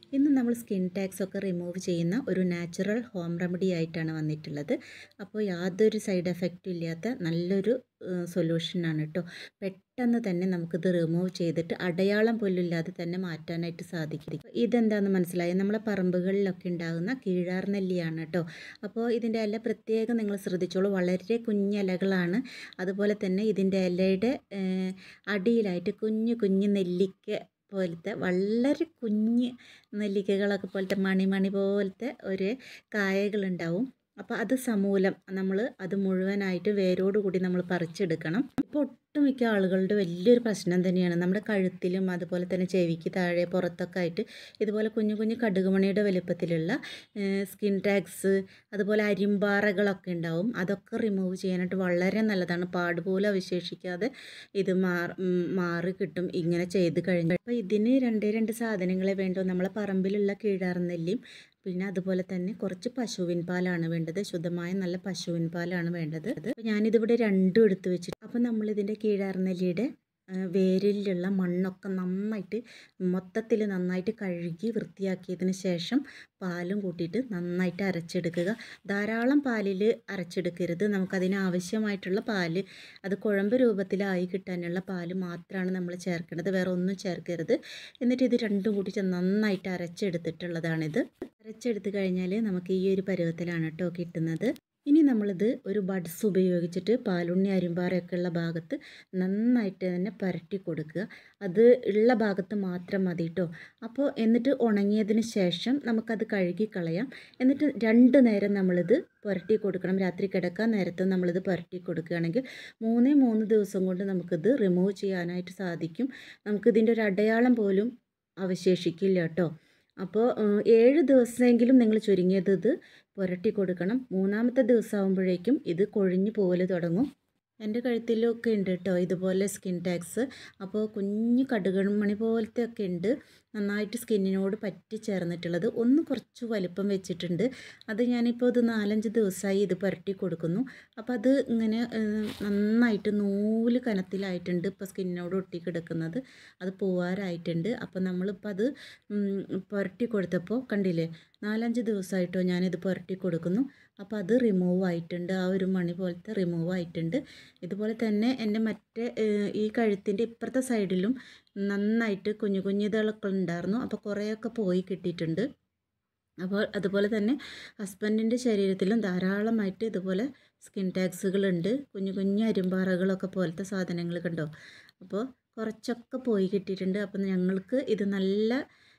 ഇന്ന് നമ്മൾ skin tax ഒക്കെ റിമൂവ് ചെയ്യുന്ന ഒരു നാച്ചുറൽ ഹോം റെമഡി ആയിട്ടാണ് വന്നിട്ടുള്ളത് അപ്പോൾ യാതൊരു സൈഡ് എഫക്റ്റും ഇല്ലാത്ത നല്ലൊരു സൊല്യൂഷനാണ് കേട്ടോ പെട്ടെന്ന് തന്നെ നമുക്കിത് റിമൂവ് ചെയ്തിട്ട് അടയാളം പോലും ഇല്ലാതെ തന്നെ മാറ്റാനായിട്ട് സാധിക്കും ഇതെന്താണെന്ന് മനസ്സിലായി നമ്മളെ പറമ്പുകളിലൊക്കെ ഉണ്ടാകുന്ന കീഴാർനെല്ലിയാണ് കേട്ടോ അപ്പോൾ ഇതിൻ്റെ ഇല പ്രത്യേകം നിങ്ങൾ ശ്രദ്ധിച്ചോളൂ വളരെ കുഞ്ഞിലകളാണ് അതുപോലെ തന്നെ ഇതിൻ്റെ ഇലയുടെ അടിയിലായിട്ട് കുഞ്ഞു കുഞ്ഞു നെല്ലിക്ക പോലത്തെ വളരെ കുഞ്ഞ് നെല്ലിക്കകളൊക്കെ പോലത്തെ മണിമണി പോലത്തെ ഒരു കായകളുണ്ടാവും അപ്പോൾ അത് സമൂലം നമ്മൾ അത് മുഴുവനായിട്ട് വേരോടുകൂടി നമ്മൾ പറിച്ചെടുക്കണം ഇപ്പോൾ ഒട്ടുമിക്ക ആളുകളുടെ വലിയൊരു പ്രശ്നം തന്നെയാണ് നമ്മുടെ കഴുത്തിലും അതുപോലെ തന്നെ ചെവിക്ക് താഴെ പുറത്തൊക്കെ ആയിട്ട് ഇതുപോലെ കുഞ്ഞു കുഞ്ഞു കടുകുമണിയുടെ വലുപ്പത്തിലുള്ള സ്കിൻ ടാഗ്സ് അതുപോലെ അരിമ്പാറകളൊക്കെ ഉണ്ടാവും അതൊക്കെ റിമൂവ് ചെയ്യാനായിട്ട് വളരെ നല്ലതാണ് പാടുപോലും അവശേഷിക്കാതെ ഇത് മാറി മാറി കിട്ടും ഇങ്ങനെ ചെയ്ത് കഴിഞ്ഞാൽ അപ്പോൾ ഇതിന് രണ്ടേ രണ്ട് സാധനങ്ങളെ വേണ്ടൂ നമ്മളെ പറമ്പിലുള്ള കീഴാർനെല്ലിയും പിന്നെ അതുപോലെ തന്നെ കുറച്ച് പശുവിൻ പാലാണ് വേണ്ടത് ശുദ്ധമായ നല്ല പശുവിൻ പാലാണ് വേണ്ടത് അപ്പോൾ ഞാനിതിവിടെ രണ്ടും എടുത്ത് വെച്ചിട്ട് അപ്പോൾ നമ്മളിതിൻ്റെ കീഴാർനെല്ലിയുടെ വേരിലുള്ള മണ്ണൊക്കെ നന്നായിട്ട് മൊത്തത്തിൽ നന്നായിട്ട് കഴുകി വൃത്തിയാക്കിയതിന് ശേഷം പാലും കൂട്ടിയിട്ട് നന്നായിട്ട് അരച്ചെടുക്കുക ധാരാളം പാലിൽ അരച്ചെടുക്കരുത് നമുക്കതിന് ആവശ്യമായിട്ടുള്ള പാല് അത് കുഴമ്പ് രൂപത്തിലായി കിട്ടാനുള്ള പാല് മാത്രമാണ് നമ്മൾ ചേർക്കേണ്ടത് വേറെ ഒന്നും ചേർക്കരുത് എന്നിട്ട് ഇത് രണ്ടും കൂട്ടി നന്നായിട്ട് അരച്ചെടുത്തിട്ടുള്ളതാണിത് അരച്ചെടുത്ത് കഴിഞ്ഞാൽ നമുക്ക് ഈ ഒരു പരുവത്തിലാണ് കേട്ടോ കിട്ടുന്നത് ഇനി നമ്മളിത് ഒരു ബഡ്സ് ഉപയോഗിച്ചിട്ട് പാലുണ്ണി അരിമ്പാറയൊക്കെ ഉള്ള ഭാഗത്ത് നന്നായിട്ട് തന്നെ പുരട്ടി കൊടുക്കുക അത് ഉള്ള ഭാഗത്ത് മാത്രം മതി കേട്ടോ അപ്പോൾ എന്നിട്ട് ഉണങ്ങിയതിന് ശേഷം നമുക്കത് കഴുകി കളയാം എന്നിട്ട് രണ്ട് നേരം നമ്മളിത് പുരട്ടി കൊടുക്കണം രാത്രി കിടക്കാൻ നേരത്ത് നമ്മളിത് പുരട്ടി കൊടുക്കുകയാണെങ്കിൽ മൂന്നേ മൂന്ന് ദിവസം കൊണ്ട് നമുക്കിത് റിമൂവ് ചെയ്യാനായിട്ട് സാധിക്കും നമുക്കിതിൻ്റെ ഒരു അടയാളം പോലും അവശേഷിക്കില്ല കേട്ടോ അപ്പോൾ ഏഴ് ദിവസമെങ്കിലും നിങ്ങൾ ചുരുങ്ങിയത് ഇത് പുരട്ടി കൊടുക്കണം മൂന്നാമത്തെ ദിവസം ആകുമ്പോഴേക്കും ഇത് കൊഴിഞ്ഞു പോകൽ തുടങ്ങും എൻ്റെ കഴുത്തിലൊക്കെ ഉണ്ട് കേട്ടോ ഇതുപോലെ സ്കിൻ ടാക്സ് അപ്പോൾ കുഞ്ഞു കടുകൺമണി പോലത്തെ ഒക്കെ ഉണ്ട് നന്നായിട്ട് സ്കിന്നിനോട് പറ്റി ചേർന്നിട്ടുള്ളത് ഒന്ന് കുറച്ച് വലിപ്പം വെച്ചിട്ടുണ്ട് അത് ഞാനിപ്പോൾ ഇത് നാലഞ്ച് ദിവസമായി ഇത് പുരട്ടി കൊടുക്കുന്നു അപ്പോൾ അത് ഇങ്ങനെ നന്നായിട്ട് നൂല് കനത്തിലായിട്ടുണ്ട് ഇപ്പോൾ സ്കിന്നിനോട് ഒട്ടിക്കിടക്കുന്നത് അത് പോവാറായിട്ടുണ്ട് അപ്പോൾ നമ്മളിപ്പോൾ അത് പുരട്ടി കൊടുത്തപ്പോൾ കണ്ടില്ലേ നാലഞ്ച് ദിവസമായിട്ടോ ഞാനിത് പുരട്ടി കൊടുക്കുന്നു അപ്പോൾ അത് റിമൂവ് ആയിട്ടുണ്ട് ആ ഒരു മണി പോലത്തെ റിമൂവ് ആയിട്ടുണ്ട് ഇതുപോലെ തന്നെ എൻ്റെ മറ്റേ ഈ കഴുത്തിൻ്റെ ഇപ്പുറത്തെ സൈഡിലും നന്നായിട്ട് കുഞ്ഞു കുഞ്ഞിതളൊക്കെ ഉണ്ടായിരുന്നു അപ്പോൾ കുറേയൊക്കെ പോയി കിട്ടിയിട്ടുണ്ട് അപ്പോൾ അതുപോലെ തന്നെ ഹസ്ബൻഡിൻ്റെ ശരീരത്തിലും ധാരാളമായിട്ട് ഇതുപോലെ സ്കിൻ ടാക്സുകളുണ്ട് കുഞ്ഞു കുഞ്ഞു അരിമ്പാറകളൊക്കെ പോലത്തെ സാധനങ്ങൾ കണ്ടോ അപ്പോൾ കുറച്ചൊക്കെ പോയി കിട്ടിയിട്ടുണ്ട് അപ്പം ഞങ്ങൾക്ക് ഇത് നല്ല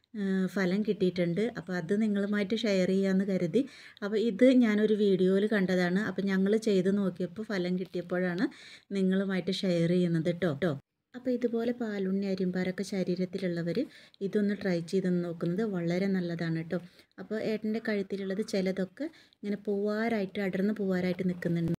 ഫലം കിട്ടിയിട്ടുണ്ട് അപ്പോൾ അത് നിങ്ങളുമായിട്ട് ഷെയർ ചെയ്യാമെന്ന് കരുതി അപ്പോൾ ഇത് ഞാനൊരു വീഡിയോയിൽ കണ്ടതാണ് അപ്പോൾ ഞങ്ങൾ ചെയ്ത് നോക്കിയപ്പോൾ ഫലം കിട്ടിയപ്പോഴാണ് നിങ്ങളുമായിട്ട് ഷെയർ ചെയ്യുന്നത് കേട്ടോ കേട്ടോ അപ്പോൾ ഇതുപോലെ പാലുണ്ണി അരിമ്പാറൊക്കെ ശരീരത്തിലുള്ളവർ ഇതൊന്ന് ട്രൈ ചെയ്ത് നോക്കുന്നത് വളരെ നല്ലതാണ് കേട്ടോ അപ്പോൾ ഏട്ടൻ്റെ കഴുത്തിലുള്ളത് ചിലതൊക്കെ ഇങ്ങനെ പൂവാറായിട്ട് അടർന്ന് പൂവാറായിട്ട് നിൽക്കുന്നുണ്ട്